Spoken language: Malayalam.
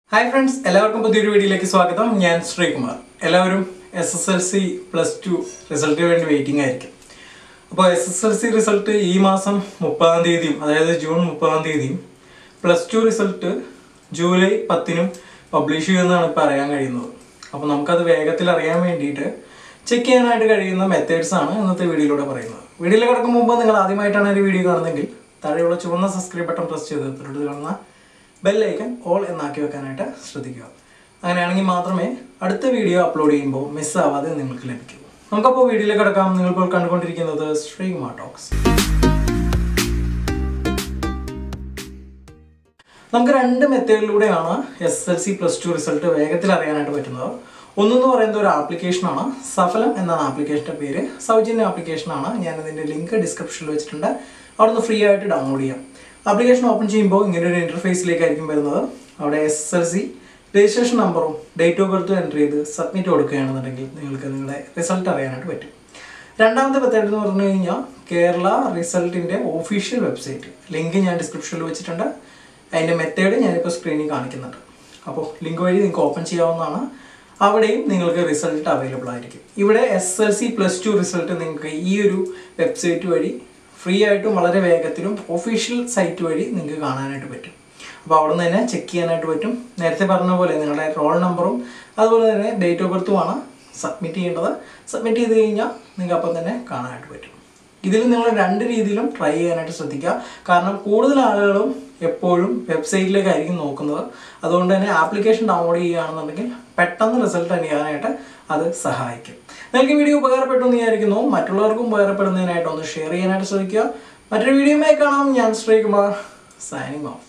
ഹായ് ഫ്രണ്ട്സ് എല്ലാവർക്കും പുതിയൊരു വീഡിയോയിലേക്ക് സ്വാഗതം ഞാൻ ശ്രീകുമാർ എല്ലാവരും S S L C plus two റിസൾട്ടിന് വേണ്ടി വെയിറ്റിംഗ് ആയിരിക്കും അപ്പോൾ S S L C result ഈ മാസം മുപ്പതാം തീയതിയും അതായത് ജൂൺ മുപ്പതാം തീയതിയും പ്ലസ് ടു റിസൾട്ട് ജൂലൈ പത്തിനും പബ്ലിഷ് ചെയ്യുമെന്നാണ് ഇപ്പോൾ അറിയാൻ കഴിയുന്നത് അപ്പോൾ നമുക്കത് വേഗത്തിൽ അറിയാൻ വേണ്ടിയിട്ട് ചെക്ക് ചെയ്യാനായിട്ട് കഴിയുന്ന മെത്തേഡ്സ് ആണ് ഇന്നത്തെ വീഡിയോയിലൂടെ പറയുന്നത് വീഡിയോയിൽ കിടക്കും മുമ്പ് നിങ്ങൾ ആദ്യമായിട്ടാണ് ഒരു വീഡിയോ കാണുന്നതെങ്കിൽ താഴെയുള്ള ചുവന്ന സബ്സ്ക്രൈബ് ബട്ടൺ പ്രസ് ചെയ്ത് തൊട്ടടുത്ത് കാണുന്ന ബെല്ലൈക്കൻ ഓൾ എന്നാക്കി വെക്കാനായിട്ട് ശ്രദ്ധിക്കുക അങ്ങനെയാണെങ്കിൽ മാത്രമേ അടുത്ത വീഡിയോ അപ്ലോഡ് ചെയ്യുമ്പോൾ മിസ്സാവാതെ നിങ്ങൾക്ക് ലഭിക്കൂ നമുക്കപ്പോൾ വീഡിയോയിലേക്ക് കിടക്കാം നിങ്ങളിപ്പോൾ കണ്ടുകൊണ്ടിരിക്കുന്നത് ശ്രീകുമാർ ടോക്സ് നമുക്ക് രണ്ട് മെത്തേഡിലൂടെയാണ് S L C plus two result വേഗത്തിൽ അറിയാനായിട്ട് പറ്റുന്നത് ഒന്നെന്ന് പറയുന്നത് ഒരു ആപ്ലിക്കേഷനാണ് സഫലം എന്നാണ് ആപ്ലിക്കേഷൻ്റെ പേര് സൗജന്യ ആപ്ലിക്കേഷനാണ് ഞാൻ ഇതിൻ്റെ ലിങ്ക് ഡിസ്ക്രിപ്ഷനിൽ വെച്ചിട്ടുണ്ട് അവിടുന്ന് ഫ്രീ ആയിട്ട് ഡൗൺലോഡ് ചെയ്യാം ആപ്ലിക്കേഷൻ ഓപ്പൺ ചെയ്യുമ്പോൾ ഇങ്ങനെ ഒരു ഇൻ്റർഫേസിലേക്കായിരിക്കും വരുന്നത് അവിടെ എസ് എൽ സി രജിസ്ട്രേഷൻ നമ്പറും ഡേറ്റ് ഓഫ് ബർത്ത് എൻ്റർ ചെയ്ത് സബ്മിറ്റ് കൊടുക്കുകയാണെന്നുണ്ടെങ്കിൽ നിങ്ങൾക്ക് നിങ്ങളുടെ റിസൾട്ട് അറിയാനായിട്ട് പറ്റും രണ്ടാമത്തെ മെത്തേഡ് എന്ന് പറഞ്ഞു കഴിഞ്ഞാൽ കേരള റിസൾട്ടിൻ്റെ ഒഫീഷ്യൽ വെബ്സൈറ്റ് ലിങ്ക് ഞാൻ ഡിസ്ക്രിപ്ഷനിൽ വെച്ചിട്ടുണ്ട് അതിൻ്റെ മെത്തേഡ് ഞാനിപ്പോൾ സ്ക്രീനിൽ കാണിക്കുന്നുണ്ട് അപ്പോൾ ലിങ്ക് വഴി നിങ്ങൾക്ക് ഓപ്പൺ ചെയ്യാവുന്നതാണ് അവിടെയും നിങ്ങൾക്ക് റിസൾട്ട് അവൈലബിൾ ആയിരിക്കും ഇവിടെ S L C plus two result നിങ്ങൾക്ക് ഈ ഒരു വെബ്സൈറ്റ് വഴി ഫ്രീ ആയിട്ടും വളരെ വേഗത്തിലും ഒഫീഷ്യൽ സൈറ്റ് വഴി നിങ്ങൾക്ക് കാണാനായിട്ട് പറ്റും അപ്പോൾ അവിടെ നിന്ന് തന്നെ ചെക്ക് ചെയ്യാനായിട്ട് പറ്റും നേരത്തെ പറഞ്ഞ പോലെ നിങ്ങളുടെ റോൾ നമ്പറും അതുപോലെ തന്നെ ഡേറ്റ് ഓഫ് ബർത്തുമാണ് സബ്മിറ്റ് ചെയ്യേണ്ടത് സബ്മിറ്റ് ചെയ്ത് കഴിഞ്ഞാൽ നിങ്ങൾക്ക് അപ്പം തന്നെ കാണാനായിട്ട് പറ്റും ഇതിൽ നിങ്ങൾ രണ്ട് രീതിയിലും ട്രൈ ചെയ്യാനായിട്ട് ശ്രദ്ധിക്കുക കാരണം കൂടുതൽ ആളുകളും എപ്പോഴും വെബ്സൈറ്റിലേക്കായിരിക്കും നോക്കുന്നത് അതുകൊണ്ട് തന്നെ ആപ്ലിക്കേഷൻ ഡൗൺലോഡ് ചെയ്യുകയാണെന്നുണ്ടെങ്കിൽ പെട്ടെന്ന് റിസൾട്ട് അറിയാനായിട്ട് അത് സഹായിക്കും നിങ്ങൾക്ക് ഈ വീഡിയോ ഉപകാരപ്പെട്ടു എന്ന് വിചാരിക്കുന്നു മറ്റുള്ളവർക്കും ഉപകാരപ്പെടുന്നതിനായിട്ട് ഒന്ന് ഷെയർ ചെയ്യാനായിട്ട് ശ്രദ്ധിക്കുക മറ്റൊരു വീഡിയോയുമായി കാണാം ഞാൻ ശ്രീകുമാർ സൈനിങ് ഓഫ്